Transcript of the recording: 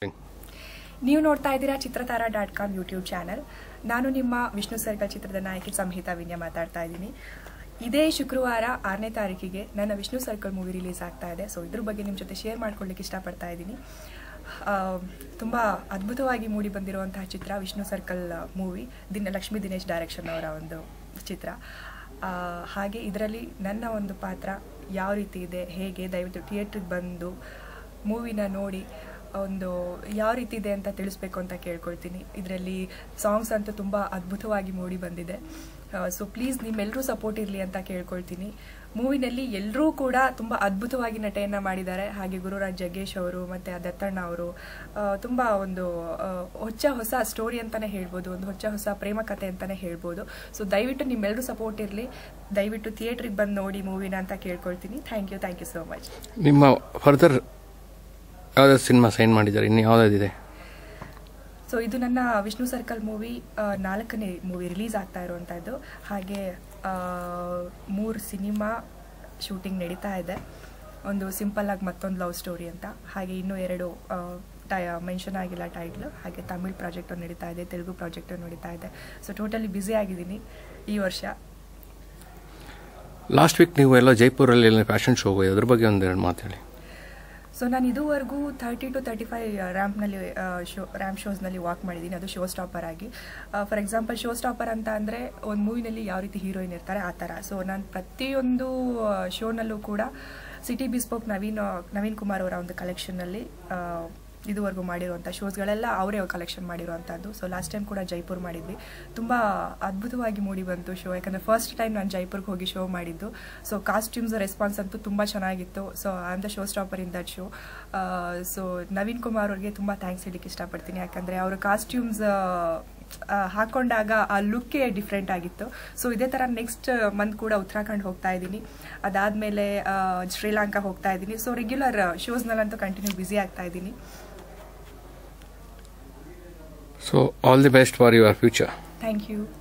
ನೀವು ನೋಡ್ತಾ ಇದ್ದೀರಾ Chitratara dot com YouTube channel ನಾನು ನಿಮ್ಮ ವಿಷ್ಣು ಸರ್ಕಲ್ ಚಿತ್ರದ ನಾಯಕಿ ಸಂಹಿತಾ ವಿನ್ಯ ಮಾತಾಡ್ತಾ ಇದ್ದೀನಿ ಇದೇ ಶುಕ್ರವಾರ ಆರನೇ ತಾರೀಕಿಗೆ ನನ್ನ ವಿಷ್ಣು ಸರ್ಕಲ್ ಮೂವಿ ರಿಲೀಸ್ ಆಗ್ತಾ ಇದೆ ಸೊ ಇದ್ರ ಬಗ್ಗೆ ನಿಮ್ಮ ಜೊತೆ ಶೇರ್ ಮಾಡ್ಕೊಳ್ಳಿಕ್ಕೆ ಇಷ್ಟಪಡ್ತಾ ಇದ್ದೀನಿ ಆ, ತುಂಬ ಅದ್ಭುತವಾಗಿ ಮೂಡಿ ಬಂದಿರುವಂತಹ ಚಿತ್ರ ವಿಷ್ಣು ಸರ್ಕಲ್ ಮೂವಿ ದಿನ ಲಕ್ಷ್ಮೀ ದಿನೇಶ್ ಡೈರೆಕ್ಷನ್ ಅವರ ಒಂದು ಚಿತ್ರ ಆ, ಹಾಗೆ ಇದರಲ್ಲಿ ನನ್ನ ಒಂದು ಪಾತ್ರ ಯಾವ ರೀತಿ ಇದೆ ಹೇಗೆ ದಯವಿಟ್ಟು ಥಿಯೇಟ್ರಿಗೆ ಬಂದು ಮೂವಿನ ನೋಡಿ ಒಂದು ಯಾವ ರೀತಿ ಇದೆ ಅಂತ ತಿಳಿಸ್ಬೇಕು ಅಂತ ಕೇಳ್ಕೊಳ್ತೀನಿ ಇದರಲ್ಲಿ ಸಾಂಗ್ಸ್ ಅಂತೂ ತುಂಬ ಅದ್ಭುತವಾಗಿ ಮೂಡಿ ಬಂದಿದೆ ಸೊ ಪ್ಲೀಸ್ ನಿಮ್ಮೆಲ್ಲರೂ ಸಪೋರ್ಟ್ ಇರಲಿ ಅಂತ ಕೇಳ್ಕೊಳ್ತೀನಿ ಮೂವಿನಲ್ಲಿ ಎಲ್ಲರೂ ಕೂಡ ತುಂಬ ಅದ್ಭುತವಾಗಿ ನಟೆಯನ್ನು ಮಾಡಿದ್ದಾರೆ ಹಾಗೆ ಗುರುರಾಜ್ ಜಗ್ಗೇಶ್ ಅವರು ಮತ್ತು ದತ್ತಣ್ಣ ಅವರು ತುಂಬ ಒಂದು ಆ, ಹೊಚ್ಚ ಹೊಸ ಸ್ಟೋರಿ ಅಂತಲೇ ಹೇಳ್ಬೋದು ಒಂದು ಹೊಚ್ಚ ಹೊಸ ಪ್ರೇಮ ಕಥೆ ಅಂತಲೇ ಹೇಳ್ಬೋದು ಸೊ ದಯವಿಟ್ಟು ನಿಮ್ಮೆಲ್ಲರೂ ಸಪೋರ್ಟ್ ಇರಲಿ ದಯವಿಟ್ಟು ಥಿಯೇಟ್ರಿಗೆ ಬಂದು ನೋಡಿ ಮೂವಿನ ಅಂತ ಕೇಳ್ಕೊಳ್ತೀನಿ thank you thank you so much ನಿಮ್ಮ ಫರ್ದರ್ ಯಾವ್ದಾದ್ರು ಸಿನಿಮಾ ಸೈನ್ ಮಾಡಿದ್ದಾರೆ ಇನ್ನು ಯಾವ್ದಾದಿದೆ ಸೊ ಇದು ನನ್ನ ವಿಷ್ಣು ಸರ್ಕಲ್ ಮೂವಿ ನಾಲ್ಕನೇ ಮೂವಿ ರಿಲೀಸ್ ಆಗ್ತಾ ಇರುವಂಥದ್ದು ಹಾಗೆ ಮೂರು ಸಿನಿಮಾ ಶೂಟಿಂಗ್ ನಡೀತಾ ಇದೆ ಒಂದು ಸಿಂಪಲ್ ಆಗಿ ಮತ್ತೊಂದು ಲವ್ ಸ್ಟೋರಿ ಅಂತ ಹಾಗೆ ಇನ್ನೂ ಎರಡು ಟೈ ಮೆನ್ಷನ್ ಆಗಿಲ್ಲ ಟೈಟ್ಲು ಹಾಗೆ ತಮಿಳ್ ಪ್ರಾಜೆಕ್ಟು ನಡೀತಾ ಇದೆ ತೆಲುಗು ಪ್ರಾಜೆಕ್ಟು ನಡೀತಾ ಇದೆ ಸೊ ಟೋಟಲಿ ಬ್ಯುಸಿ ಆಗಿದ್ದೀನಿ ಈ ವರ್ಷ ಲಾಸ್ಟ್ ವೀಕ್ ನೀವು ಎಲ್ಲ ಜೈಪುರಲ್ಲಿ ಎಲ್ಲ ಫ್ಯಾಷನ್ ಶೋ ಹೋಗಿ ಅದ್ರ ಬಗ್ಗೆ ಒಂದೆರಡು ಮಾತು ಹೇಳಿ ಸೊ ನಾನು ಇದುವರೆಗೂ ತರ್ಟಿ ಟು ತರ್ಟಿ ಫೈವ್ ರ್ಯಾಂಪ್ನಲ್ಲಿ ಶೋ ರ್ಯಾಂಪ್ ಶೋಸ್ನಲ್ಲಿ ವಾಕ್ ಮಾಡಿದ್ದೀನಿ ಅದು ಶೋ ಸ್ಟಾಪರ್ ಆಗಿ ಫಾರ್ ಎಕ್ಸಾಂಪಲ್ ಶೋ ಸ್ಟಾಪರ್ ಅಂತ ಅಂದರೆ ಒಂದು ಮೂವಿನಲ್ಲಿ ಯಾವ ರೀತಿ ಹೀರೋಯಿನ್ ಇರ್ತಾರೆ ಆ ಥರ ಸೊ ನಾನು ಪ್ರತಿಯೊಂದು ಶೋನಲ್ಲೂ ಕೂಡ ಸಿಟಿ ಬಿಸ್ಪೋಕ್ ನವೀನ್ ನವೀನ್ ಕುಮಾರ್ ಅವರ ಒಂದು ಕಲೆಕ್ಷನ್ನಲ್ಲಿ ಇದುವರೆಗೂ ಮಾಡಿರುವಂಥ ಶೋಸ್ಗಳೆಲ್ಲ ಅವರೇ ಕಲೆಕ್ಷನ್ ಮಾಡಿರುವಂಥದ್ದು ಸೊ ಲಾಸ್ಟ್ ಟೈಮ್ ಕೂಡ ಜೈಪುರ್ ಮಾಡಿದ್ವಿ ತುಂಬ ಅದ್ಭುತವಾಗಿ ಮೂಡಿ ಬಂತು ಶೋ ಯಾಕಂದರೆ ಫಸ್ಟ್ ಟೈಮ್ ನಾನು ಜೈಪುರ್ಗೆ ಹೋಗಿ ಶೋ ಮಾಡಿದ್ದು ಸೊ ಕಾಸ್ಟ್ಯೂಮ್ಸ್ ರೆಸ್ಪಾನ್ಸ್ ಅಂತೂ ತುಂಬ ಚೆನ್ನಾಗಿತ್ತು so on the show stopper in that show so Naveen Kumar ಅವ್ರಿಗೆ ತುಂಬ ಥ್ಯಾಂಕ್ಸ್ ಹೇಳಲಿಕ್ಕೆ ಇಷ್ಟಪಡ್ತೀನಿ ಯಾಕಂದರೆ ಅವರ ಕಾಸ್ಟ್ಯೂಮ್ಸ್ ಹಾಕೊಂಡಾಗ ಆ ಲುಕ್ಕೇ ಡಿಫ್ರೆಂಟ್ ಆಗಿತ್ತು ಸೊ ಇದೇ ಥರ ನೆಕ್ಸ್ಟ್ ಮಂತ್ ಕೂಡ ಉತ್ತರಾಖಂಡ್ ಹೋಗ್ತಾ ಇದ್ದೀನಿ ಅದಾದಮೇಲೆ ಶ್ರೀಲಂಕಾ ಹೋಗ್ತಾ ಇದ್ದೀನಿ ಸೊ ರೆಗ್ಯುಲರ್ ಶೋಸ್ನಲ್ಲಂತೂ ಕಂಟಿನ್ಯೂ ಬ್ಯುಸಿ ಆಗ್ತಾ ಇದ್ದೀನಿ so all the best for your future thank you